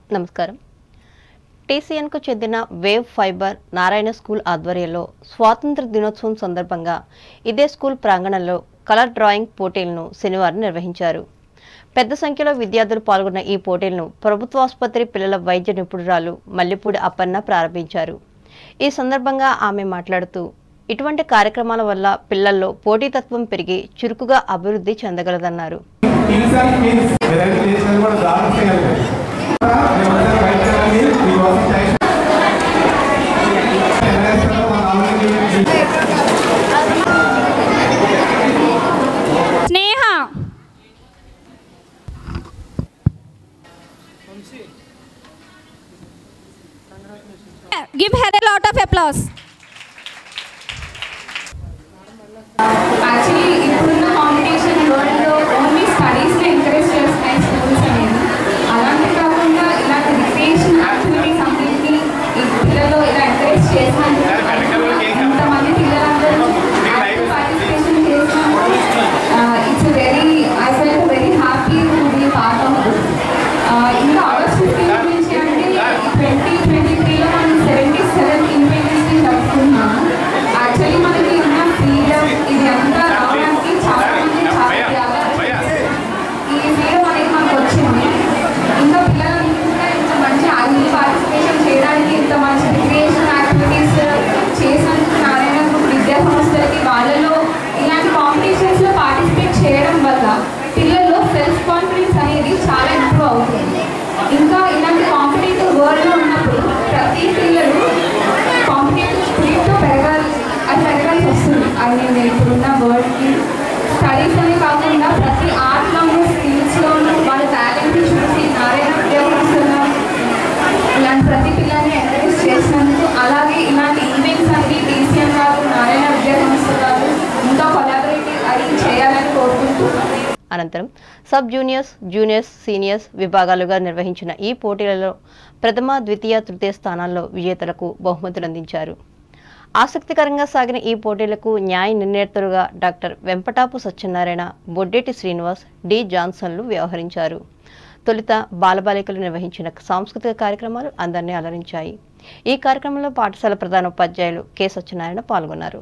నమస్కారం టీసీఎన్కు చెందిన wave fibre Narayana school ఆధ్వర్యంలో స్వాతంత్ర దినోత్సవం సందర్భంగా ఇదే స్కూల్ ప్రాంగణంలో కలర్ డ్రాయింగ్ పోటీలను శనివారం నిర్వహించారు పెద్ద సంఖ్యలో విద్యార్థులు పాల్గొన్న ఈ పోటీలను ప్రభుత్వ ఆసుపత్రి పిల్లల వైద్య నిపుణురాలు మల్లెపూడి అప్పన్న ప్రారంభించారు ఈ సందర్భంగా ఆమె మాట్లాడుతూ ఇటువంటి కార్యక్రమాల వల్ల పిల్లల్లో పోటీతత్వం పెరిగి చురుకుగా అభివృద్ధి చెందగలదన్నారు ఈసారి మీరు వెరైటీ చేసినది కూడా దారుణం చేయాలి మేమందరం బయట చేయాలి మీకోసం టైం ఎలా చేస్తారో మా నాన్నకి Sneha give her lot of applause actually ఇప్పుడున్న కాంపిటీషన్ వరల్డ్లో ఓన్లీ స్టడీస్ని ఎంకరేజ్ చేస్తున్నాయి స్కూల్స్ అనేది అలాంటి కాకుండా ఇలాంటి రిక్రియేషన్ యాక్టివిటీస్ అన్నింటినీ ఈ పిల్లల్లో ఇలా ఎంకరేజ్ చేసినందుకు ఇంతమంది పిల్లలందరూ యాక్టివ్ పార్టిసిపేషన్ చేసినందుకు it's very I felt very happy to be part of this ఇంకా ఆగస్ట్ ఫిఫ్టీన్ నుంచి అంటే ట్వంటీ ట్వంటీ త్రీలో మనం సెవెంటీ సెవెన్ ఇండిపెండెన్స్ డే జరుపుకుంటున్నాము యాక్చువల్లీ మనకి ఉన్న ఫ్రీడమ్ ఇది అంతా రావడానికి చాలా మంది చాలా త్యాగాలు చేశారు. ఈ ఫ్రీడమ్ అనేది మనకు వచ్చింది ఇంకా పిల్లలందరూ కూడా ఇంత మంచి యాక్టివ్ పార్టిసిపేషన్ చేయడానికి ఇంత మంచి రిక్రియేషన్ యాక్టివిటీస్ చేసినందుకు నారాయణ గ్రూప్ విద్యా సంస్థలకి వాళ్ళలో ఇలాంటి కాంపిటీషన్స్లో పార్టిసిపేట్ చేయడం వల్ల పిల్లల్లో సెల్ఫ్ కాన్ఫిడెన్స్ అనేది చాలా ఇంప్రూవ్ అవుతుంది ఇంకా ఇలాంటి కాంపిటేటివ్ వరల్డ్లో ఉన్నప్పుడు ప్రతి పిల్లలు కాంపిటేటివ్ స్పిరిట్తో పెరగాలి అది పెరగాల్సి వస్తుంది అది నేను ఇప్పుడున్న వరల్డ్కి స్టడీస్ అనే కాకుండా ప్రతి ఆర్ట్లోనూ స్కిల్స్లోనూ వాళ్ళ టాలెంట్ చూసి నారాయణ విద్యాసంస్థలో ఇలాంటి ప్రతి పిల్లల్ని ఎంకరేజ్ చేసినందుకు అలాగే ఇలాంటి ఈవెంట్స్ అన్ని టీసీఎం గారు నారాయణ విద్యాసంస్థ గారు ఇంకా కొలాబరేటివ్ అయి చేయాలని కోరుకుంటున్నాను అనంతరం సబ్ జూనియర్స్ జూనియర్స్ సీనియర్స్ విభాగాలుగా నిర్వహించిన ఈ పోటీలలో ప్రథమ ద్వితీయ తృతీయ స్థానాల్లో విజేతలకు బహుమతులు అందించారు ఆసక్తికరంగా సాగిన ఈ పోటీలకు న్యాయ నిర్ణేతలుగా డాక్టర్ వెంపటాపు సత్యనారాయణ బొడ్డేటి శ్రీనివాస్ డి జాన్సన్లు వ్యవహరించారు తొలుత బాలబాలికలు నిర్వహించిన సాంస్కృతిక కార్యక్రమాలు అందరినీ అలరించాయి ఈ కార్యక్రమంలో పాఠశాల ప్రధాన ఉపాధ్యాయులు కె సత్యనారాయణ పాల్గొన్నారు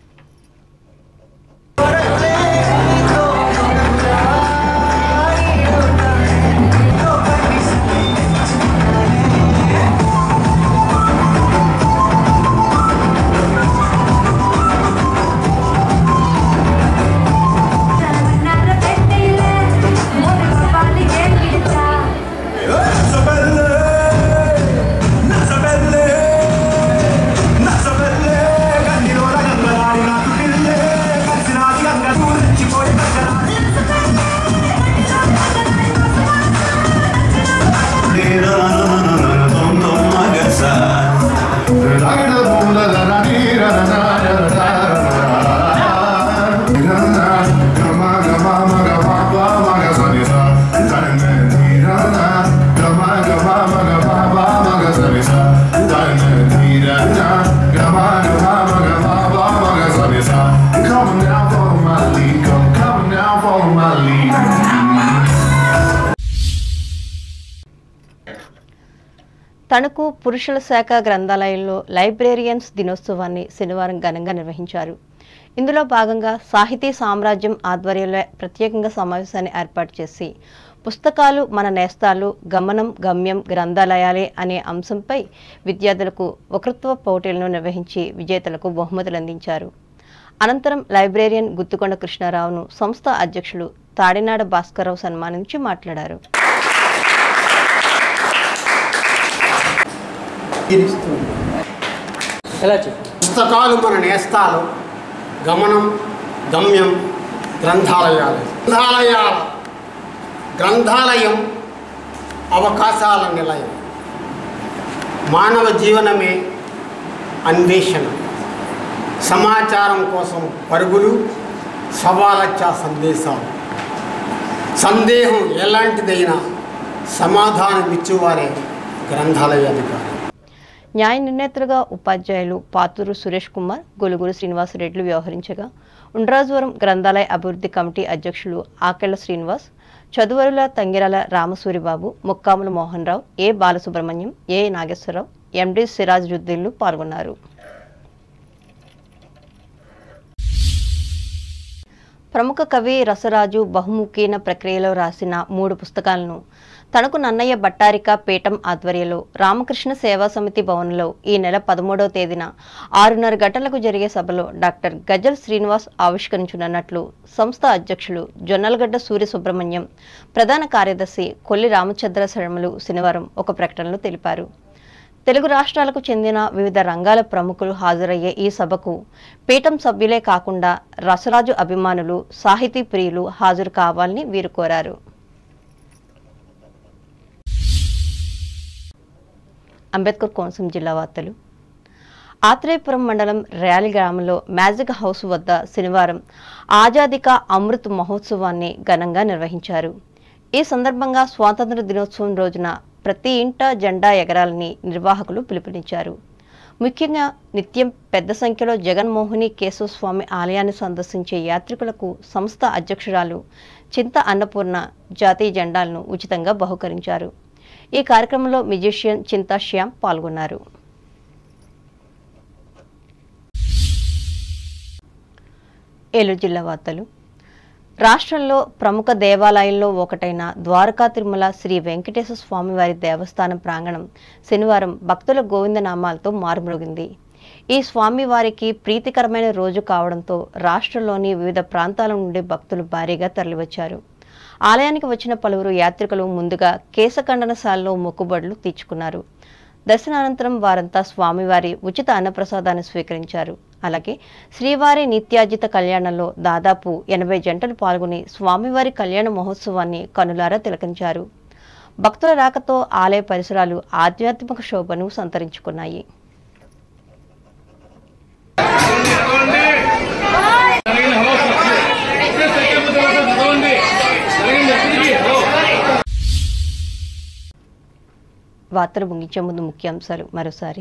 Coming down, follow my lead. Come, coming down, follow my lead. Tanuku పురుషుల శాఖ గ్రంథాలయంలో లైబ్రేరియన్స్ దినోత్సవాన్ని శనివారం ఘనంగా నిర్వహించారు ఇందులో భాగంగా సాహితీ సామ్రాజ్యం ఆధ్వర్యంలో ప్రత్యేకంగా సమావేశాన్ని ఏర్పాటు చేసి పుస్తకాలు మన నేస్తాలు గమనం గమ్యం గ్రంథాలయాలే అనే అంశంపై విద్యార్థులకు వక్తృత్వ పోటీలను నిర్వహించి విజేతలకు బహుమతులు అందించారు అనంతరం లైబ్రేరియన్ గుత్తుకొండ కృష్ణారావును సంస్థ అధ్యక్షులు తాడినాడ భాస్కర్రావు సన్మానించి మాట్లాడారు ఎలా చెప్పు పుస్తకాలు మన నేస్తాలు గమనం గమ్యం గ్రంథాలయాలు గ్రంథాలయాల గ్రంథాలయం అవకాశాల నిలయం మానవ జీవనమే అన్వేషణ సమాచారం కోసం పరుగులు సవాలచ్చా సందేశాలు సందేహం ఎలాంటిదైనా సమాధానం ఇచ్చేవారే గ్రంథాలయ అధికారి న్యాయ నిర్ణేతలుగా ఉపాధ్యాయులు పాతూరు సురేష్ కుమార్ గొలుగురు శ్రీనివాసరెడ్డిలు వ్యవహరించగా ఉండ్రాజవరం గ్రంథాలయ అభివృద్ధి కమిటీ అధ్యక్షులు ఆకెళ్ల శ్రీనివాస్ చదువరుల తంగిరాల రామసూరిబాబు ముక్కాముల మోహన్ రావు ఏ బాలసుబ్రహ్మణ్యం ఏ నాగేశ్వరరావు ఎండి సిరాజుద్దీన్లు పాల్గొన్నారు ప్రముఖ కవి రసరాజు బహుముఖీన ప్రక్రియలో రాసిన మూడు పుస్తకాలను తనకు నన్నయ్య భట్టారిక పీఠం ఆధ్వర్యంలో రామకృష్ణ సేవా సమితి భవన్లో ఈ నెల పదమూడవ తేదీన ఆరున్నర గంటలకు జరిగే సభలో డాక్టర్ గజల్ శ్రీనివాస్ ఆవిష్కరించనున్నట్లు సంస్థ అధ్యక్షులు జొన్నలగడ్డ సూర్య సుబ్రహ్మణ్యం ప్రధాన కార్యదర్శి కొల్లి రామచంద్ర శర్మలు శనివారం ఒక ప్రకటనలో తెలిపారు తెలుగు రాష్ట్రాలకు చెందిన వివిధ రంగాల ప్రముఖులు హాజరయ్యే ఈ సభకు పీఠం సభ్యులే కాకుండా రసరాజు అభిమానులు సాహితీ ప్రియులు హాజరు కావాలని వీరు కోరారు అంబేద్కర్ కోనసీమ జిల్లా వార్తలు ఆత్రేయపురం మండలం ర్యాలీ గ్రామంలో మ్యాజిక్ హౌస్ వద్ద శనివారం ఆజాదిక అమృత్ మహోత్సవాన్ని ఘనంగా నిర్వహించారు ఈ సందర్భంగా స్వాతంత్ర దినోత్సవం రోజున ప్రతి ఇంట జెండా ఎగరాలని నిర్వాహకులు పిలుపునిచ్చారు ముఖ్యంగా నిత్యం పెద్ద సంఖ్యలో జగన్మోహిని కేశవస్వామి ఆలయాన్ని సందర్శించే యాత్రికులకు సంస్థ అధ్యక్షురాలు చింత అన్నపూర్ణ జాతీయ జెండాలను ఉచితంగా బహుకరించారు ఈ కార్యక్రమంలో మ్యూజిషియన్ చింతా శ్యామ్ పాల్గొన్నారు ఏలూరు జిల్లా వార్తలు రాష్ట్రంలో ప్రముఖ దేవాలయాల్లో ఒకటైన ద్వారకా తిరుమల శ్రీ వెంకటేశ్వర స్వామివారి దేవస్థానం ప్రాంగణం శనివారం భక్తుల గోవిందనామాలతో మారుమ్రోగింది ఈ స్వామివారికి ప్రీతికరమైన రోజు కావడంతో రాష్ట్రంలోని వివిధ ప్రాంతాల నుండి భక్తులు భారీగా తరలివచ్చారు ఆలయానికి వచ్చిన పలువురు యాత్రికులు ముందుగా కేశఖండనశాలలో మొక్కుబడులు తీర్చుకున్నారు దర్శనానంతరం వారంతా స్వామివారి ఉచిత అన్నప్రసాదాన్ని స్వీకరించారు అలాగే శ్రీవారి నిత్యాజిత కళ్యాణంలో దాదాపు ఎనభై జంటలు పాల్గొని స్వామివారి కళ్యాణ మహోత్సవాన్ని కనులారా తిలకించారు భక్తుల రాకతో ఆలయ పరిసరాలు ఆధ్యాత్మిక శోభను సంతరించుకున్నాయి వార్తలు ముగించే ముందు ముఖ్యాంశాలు మరోసారి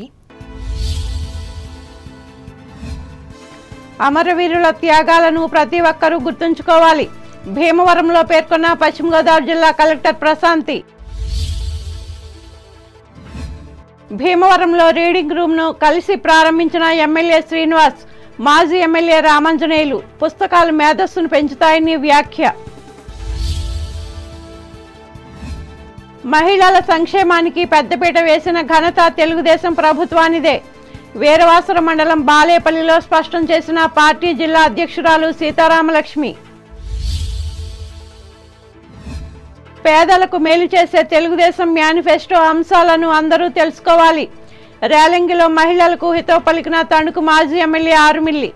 అమరవీరుల త్యాగాలను ప్రతి ఒక్కరూ గుర్తుంచుకోవాలి భీమవరంలో పేర్కొన్న పశ్చిమ గోదావరి జిల్లా కలెక్టర్ ప్రశాంతి భీమవరంలో రీడింగ్ రూమ్ ను కలిసి ప్రారంభించిన ఎమ్మెల్యే శ్రీనివాస్ మాజీ ఎమ్మెల్యే రామాంజనేయులు పుస్తకాలు మేధస్సును పెంచుతాయని వ్యాఖ్య మహిళల సంక్షేమానికి పెద్దపీట వేసిన ఘనత తెలుగుదేశం ప్రభుత్వానిదే వీరవాసర మండలం బాలేపల్లిలో స్పష్టం చేసిన పార్టీ జిల్లా అధ్యక్షురాలు సీతారామలక్ష్మి పేదలకు మేలు చేసే తెలుగుదేశం మేనిఫెస్టో అంశాలను అందరూ తెలుసుకోవాలి రేలంగిలో మహిళలకు హితవు పలికిన తణుకు మాజీ ఎమ్మెల్యే ఆరుమిల్లి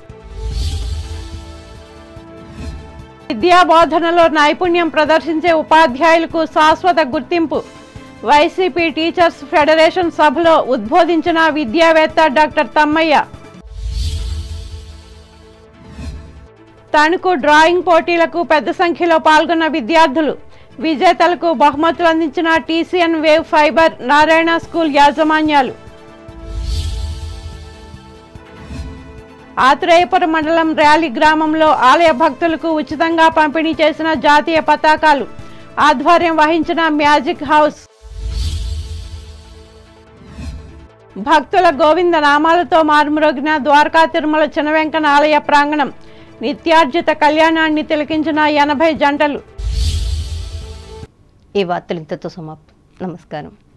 విద్యా బోధనలో నైపుణ్యం ప్రదర్శించే ఉపాధ్యాయులకు శాశ్వత గుర్తింపు వైసీపీ టీచర్స్ ఫెడరేషన్ సభలో ఉద్బోధించిన విద్యావేత్త డాక్టర్ తమ్మయ్య తణుకు డ్రాయింగ్ పోటీలకు పెద్ద సంఖ్యలో పాల్గొన్న విద్యార్థులు విజేతలకు బహుమతులు అందించిన TCN wave fibre Narayana school యాజమాన్యాలు ఆత్రేయపురం మండలం ర్యాలీ గ్రామంలో ఆలయ భక్తులకు ఉచితంగా పంపిణీ చేసిన జాతీయ పతాకాలు ఆధ్వర్యం వహించిన మ్యాజిక్ హౌస్ భక్తుల గోవింద నామాలతో మారుమ్రోగిన ద్వారకా తిరుమల చినవెంకన ఆలయ ప్రాంగణం నిత్యార్జిత కళ్యాణాన్ని తిలకించిన ఎనభై జంటలు ఈ వార్తలు ఇంతతో సమాప్తం నమస్కారం